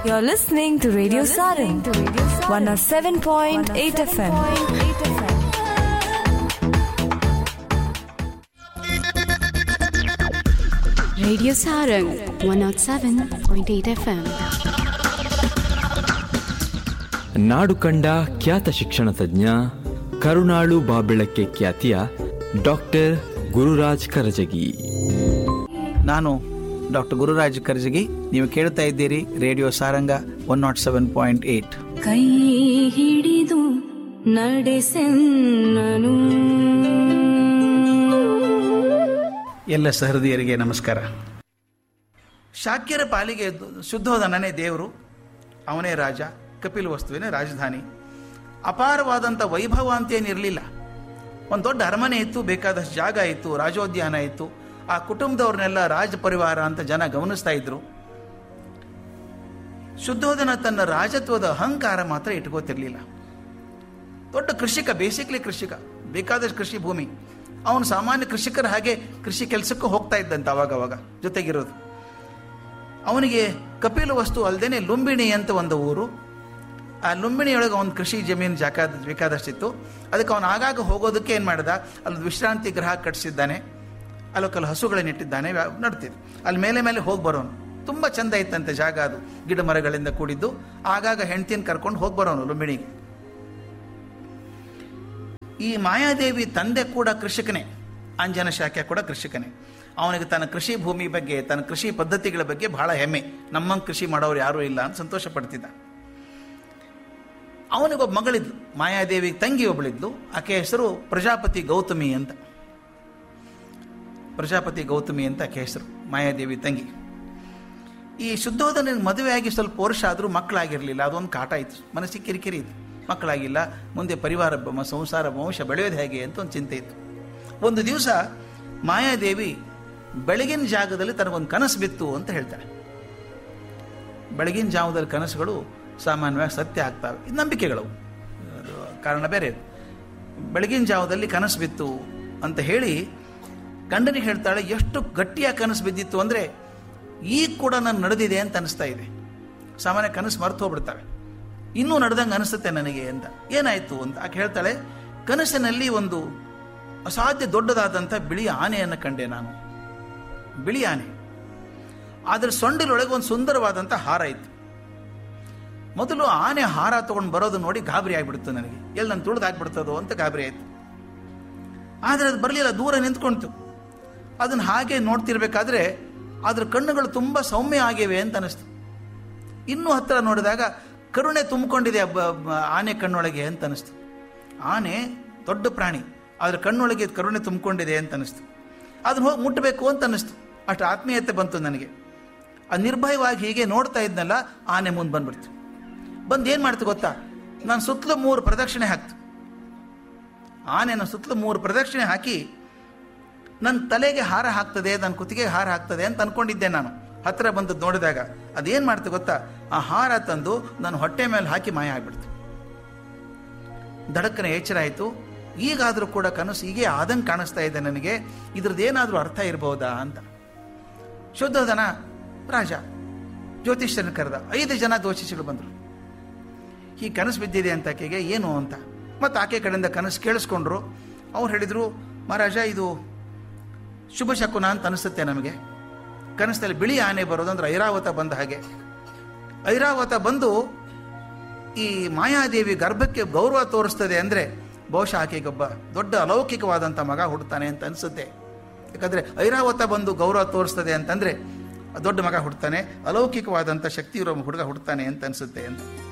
You're listening to Radio Sarang, 107.8 FM. Radio Sarang 107.8 FM. ನಾಡು ಕಂಡ ಖ್ಯಾತ ಶಿಕ್ಷಣ ತಜ್ಞ ಕರುಣಾಳು ಬಾಬೆಳಕ್ಕೆ ಖ್ಯಾತಿಯ ಡಾಕ್ಟರ್ ಗುರುರಾಜ್ ಕರಜಗಿ ನಾನು ಡಾಕ್ಟರ್ ಗುರುರಾಜ್ ಕರ್ಜಗಿ ನೀವು ಕೇಳ್ತಾ ಇದ್ದೀರಿ radio Saranga one nought seven point eight ಕೈ ಹಿಡಿದು ನಡೆಸೆನ್ನನು ಎಲ್ಲ ಸಹೃದಯರಿಗೆ ನಮಸ್ಕಾರ ಶಾಕ್ಯರ ಪಾಲಿಗೆ ದು- ಶುದ್ಧೋಧನನೇ ದೇವರು ಅವನೇ ರಾಜ ಕಪಿಲ್ ವಸ್ತುವಿನ ರಾಜಧಾನಿ ಅಪಾರವಾದಂಥ ವೈಭವ ಅಂತೇನಿರಲಿಲ್ಲ ಒಂದು ದೊಡ್ಡ ಅರಮನೆ ಇತ್ತು ಬೇಕಾದಷ್ಟು ಜಾಗ ಇತ್ತು ರಾಜೋದ್ಯಾನ ಇತ್ತು ಆ ಕುಟುಂಬದವ್ರನ್ನೆಲ್ಲ ರಾಜ ಪರಿವಾರ ಅಂತ ಜನ ಗಮನಿಸ್ತಾ ಇದ್ರು ಶುದ್ಧೋಧನ ತನ್ನ ರಾಜತ್ವದ ಅಹಂಕಾರ ಮಾತ್ರ ಇಟ್ಕೋತಿರ್ಲಿಲ್ಲ ದೊಡ್ಡ ಕೃಷಿಕ ಬೇಸಿಕ್ಲಿ ಕೃಷಿಕ ಬೇಕಾದಷ್ಟು ಕೃಷಿ ಭೂಮಿ ಅವನು ಸಾಮಾನ್ಯ ಕೃಷಿಕರ ಹಾಗೆ ಕೃಷಿ ಕೆಲಸಕ್ಕೂ ಹೋಗ್ತಾ ಇದ್ದಂತ ಅವಾಗ ಅವಾಗ ಜೊತೆಗಿರೋದು ಅವನಿಗೆ ಕಪಿಲ ವಸ್ತು ಅಲ್ಲದೇನೆ ಲುಂಬಿಣಿ ಅಂತ ಒಂದು ಊರು ಆ ಲುಂಬಿಣಿಯೊಳಗೆ ಒಂದು ಕೃಷಿ ಜಮೀನು ಜಾಕ ಬೇಕಾದಷ್ಟಿತ್ತು ಅದಕ್ಕೆ ಅವನು ಆಗಾಗ ಹೋಗೋದಕ್ಕೆ ಏನು ಮಾಡ್ದ ಅಲ್ಲಿ ವಿಶ್ರಾಂತಿ ಗೃಹ ಕಟ್ಟಿಸಿದ್ದಾನೆ ಅಲ್ಲಿ ಕೆಲವು ಹಸುಗಳನ್ನಿಟ್ಟಿದ್ದಾನೆ ವ್ಯಾ- ನಡ್ತಿದ್ದು ಅಲ್ಲಿ ಮೇಲೆ ಮೇಲೆ ಹೋಗಿ ಬರೋನು ತುಂಬ ಚಂದ ಇತ್ತಂತೆ ಜಾಗ ಅದು ಗಿಡ ಮರಗಳಿಂದ ಕೂಡಿದ್ದು ಆಗಾಗ ಹೆಂಡ್ತಿನ ಕರ್ಕೊಂಡು ಹೋಗಿ ಬರೋನು ಲುಂಬಿಣಿಗೆ ಈ ಮಾಯಾದೇವಿ ತಂದೆ ಕೂಡ ಕೃಷಿಕನೇ ಅಂಜನ ಶಾಖೆ ಕೂಡ ಕೃಷಿಕನೇ ಅವನಿಗೆ ತನ್ನ ಕೃಷಿ ಭೂಮಿ ಬಗ್ಗೆ ತನ್ನ ಕೃಷಿ ಪದ್ಧತಿಗಳ ಬಗ್ಗೆ ಬಹಳ ಹೆಮ್ಮೆ ನಮ್ಮಂಗೆ ಕೃಷಿ ಮಾಡೋರು ಯಾರೂ ಇಲ್ಲ ಅಂತ ಸಂತೋಷ ಪಡ್ತಿದ್ದ ಅವನಿಗೊಬ್ಬ ಮಗಳಿದ್ಲು ಮಾಯಾದೇವಿ ತಂಗಿ ಒಬ್ಬಳಿದ್ಲು ಆಕೆ ಹೆಸರು ಪ್ರಜಾಪತಿ ಗೌತಮಿ ಅಂತ ಪ್ರಜಾಪತಿ ಗೌತಮಿ ಅಂತ ಆಕೆ ಹೆಸರು ಮಾಯಾದೇವಿ ತಂಗಿ ಈ ಶುದ್ಧೋಧನ ಮದುವೆಯಾಗಿ ಸ್ವಲ್ಪ ವರ್ಷ ಆದರೂ ಮಕ್ಕಳಾಗಿರಲಿಲ್ಲ ಅದೊಂದು ಕಾಟ ಇತ್ತು ಮನಸ್ಸಿಗೆ ಕಿರಿಕಿರಿ ಇತ್ತು ಮಕ್ಕಳಾಗಿಲ್ಲ ಮುಂದೆ ಪರಿವಾರ ಬ- ಸಂಸಾರ ವಂಶ ಬೆಳೆಯೋದು ಹೇಗೆ ಅಂತ ಒಂದು ಚಿಂತೆ ಇತ್ತು ಒಂದು ದಿವಸ ಮಾಯಾದೇವಿ ಬೆಳಗಿನ ಜಾಗದಲ್ಲಿ ತನಗೊಂದು ಕನಸು ಬಿತ್ತು ಅಂತ ಹೇಳ್ತಾಳೆ ಬೆಳಗಿನ ಜಾವದಲ್ಲಿ ಕನಸುಗಳು ಸಾಮಾನ್ಯವಾಗಿ ಸತ್ಯ ಆಗ್ತವೆ ಇದು ನಂಬಿಕೆಗಳು ಅದು ಕಾರಣ ಬೇರೆ ಇದು. ಬೆಳಗಿನ ಜಾವದಲ್ಲಿ ಕನಸು ಬಿತ್ತು ಅಂತ ಹೇಳಿ ಗಂಡನಿಗೆ ಹೇಳ್ತಾಳೆ ಎಷ್ಟು ಗಟ್ಟಿಯಾಗಿ ಕನಸು ಬಿದ್ದಿತ್ತು ಅಂದರೆ ಈಗ ಕೂಡ ನಾನು ನಡೆದಿದೆ ಅಂತ ಅನಿಸ್ತಾ ಇದೆ ಸಾಮಾನ್ಯ ಕನಸು ಮರ್ತು ಹೋಗ್ಬಿಡ್ತವೆ ಇನ್ನೂ ನಡೆದಂಗೆ ಅನಿಸುತ್ತೆ ನನಗೆ ಅಂತ ಏನಾಯಿತು ಅಂತ ಆಕೆ ಹೇಳ್ತಾಳೆ ಕನಸಿನಲ್ಲಿ ಒಂದು ಅಸಾಧ್ಯ ದೊಡ್ಡದಾದಂಥ ಬಿಳಿ ಆನೆಯನ್ನು ಕಂಡೆ ನಾನು ಬಿಳಿ ಆನೆ ಅದರ ಸೊಂಡಿಲೊಳಗೆ ಒಂದು ಸುಂದರವಾದಂಥ ಹಾರ ಇತ್ತು ಮೊದಲು ಆನೆ ಹಾರ ತಗೊಂಡು ಬರೋದು ನೋಡಿ ಗಾಬರಿ ಆಗಿಬಿಡ್ತು ನನಗೆ ಎಲ್ಲಿ ನಾನು ತುಳಿದು ಹಾಕ್ಬಿಡ್ತದೋ ಅಂತ ಗಾಬರಿ ಆಯಿತು ಆದರೆ ಅದು ಬರಲಿಲ್ಲ ದೂರ ನಿಂತ್ಕೊಂತು ಅದನ್ನು ಹಾಗೆ ನೋಡ್ತಿರ್ಬೇಕಾದ್ರೆ ಅದ್ರ ಕಣ್ಣುಗಳು ತುಂಬ ಸೌಮ್ಯ ಆಗಿವೆ ಅಂತ ಅನಿಸ್ತು ಇನ್ನೂ ಹತ್ತಿರ ನೋಡಿದಾಗ ಕರುಣೆ ತುಂಬಿಕೊಂಡಿದೆ ಆ ಬ- ಬ- ಆನೆ ಕಣ್ಣೊಳಗೆ ಅಂತ ಅನಿಸ್ತು ಆನೆ ದೊಡ್ಡ ಪ್ರಾಣಿ ಅದ್ರ ಕಣ್ಣೊಳಗೆ ಕರುಣೆ ತುಂಬಿಕೊಂಡಿದೆ ಅಂತ ಅನಿಸ್ತು ಅದನ್ನ ಹೋಗಿ ಮುಟ್ಟಬೇಕು ಅಂತ ಅನಿಸ್ತು ಅಷ್ಟು ಆತ್ಮೀಯತೆ ಬಂತು ನನಗೆ ಅದು ನಿರ್ಭಯವಾಗಿ ಹೀಗೆ ನೋಡ್ತಾ ಇದ್ನಲ್ಲ ಆನೆ ಮುಂದೆ ಬಂದ್ಬಿಡ್ತು ಬಂದು ಏನು ಮಾಡ್ತು ಗೊತ್ತಾ ನಾನು ಸುತ್ತಲೂ ಮೂರು ಪ್ರದಕ್ಷಿಣೆ ಹಾಕ್ತು ಆನೆನ ಸುತ್ತಲೂ ಮೂರು ಪ್ರದಕ್ಷಿಣೆ ಹಾಕಿ ನನ್ನ ತಲೆಗೆ ಹಾರ ಹಾಕ್ತದೆ ನನ್ನ ಕುತ್ತಿಗೆ ಹಾರ ಹಾಕ್ತದೆ ಅಂತ ಅನ್ಕೊಂಡಿದ್ದೆ ನಾನು ಹತ್ತಿರ ಬಂದದ್ದು ನೋಡಿದಾಗ ಅದೇನು ಮಾಡ್ತು ಗೊತ್ತಾ ಆ ಹಾರ ತಂದು ನನ್ನ ಹೊಟ್ಟೆ ಮೇಲೆ ಹಾಕಿ ಮಾಯ ಆಗ್ಬಿಡ್ತು ದಡಕ್ಕನ ಎಚ್ಚರ ಆಯಿತು ಈಗಾದರೂ ಕೂಡ ಕನಸು ಹೀಗೆ ಆದಂಗೆ ಕಾಣಿಸ್ತಾ ಇದೆ ನನಗೆ ಇದ್ರದ್ದು ಏನಾದರೂ ಅರ್ಥ ಇರಬಹುದಾ ಅಂತ ಶುದ್ಧೋಧನ ರಾಜ ಜ್ಯೋತಿಷ್ಯನ ಕರೆದ ಐದು ಜನ ಜ್ಯೋತಿಷಿಗಳು ಬಂದರು ಈ ಕನಸು ಬಿದ್ದಿದೆ ಅಂತ ಆಕೆಗೆ ಏನು ಅಂತ ಮತ್ತು ಆಕೆ ಕಡೆಯಿಂದ ಕನಸು ಕೇಳಿಸ್ಕೊಂಡ್ರು ಅವ್ರು ಹೇಳಿದರು ಮಹಾರಾಜ ಇದು ಶುಭ ಶಕುನ ಅಂತ ಅನಿಸುತ್ತೆ ನಮಗೆ ಕನಸಲ್ಲಿ ಬಿಳಿ ಆನೆ ಬರೋದಂದ್ರೆ ಐರಾವತ ಬಂದ ಹಾಗೆ ಐರಾವತ ಬಂದು ಈ ಮಾಯಾದೇವಿ ಗರ್ಭಕ್ಕೆ ಗೌರವ ತೋರಿಸ್ತದೆ ಅಂದರೆ ಬಹುಶಃ ಆಕೆಗೊಬ್ಬ ದೊಡ್ಡ ಅಲೌಕಿಕವಾದಂಥ ಮಗ ಹುಡ್ತಾನೆ ಅಂತ ಅನಿಸುತ್ತೆ ಯಾಕಂದರೆ ಐರಾವತ ಬಂದು ಗೌರವ ತೋರಿಸ್ತದೆ ಅಂತಂದರೆ ದೊಡ್ಡ ಮಗ ಹುಡ್ತಾನೆ ಅಲೌಕಿಕವಾದಂಥ ಶಕ್ತಿ ಇರೋ ಹುಡುಗ ಹುಡ್ತಾನೆ ಅಂತ ಅನಿಸುತ್ತೆ ಅಂತ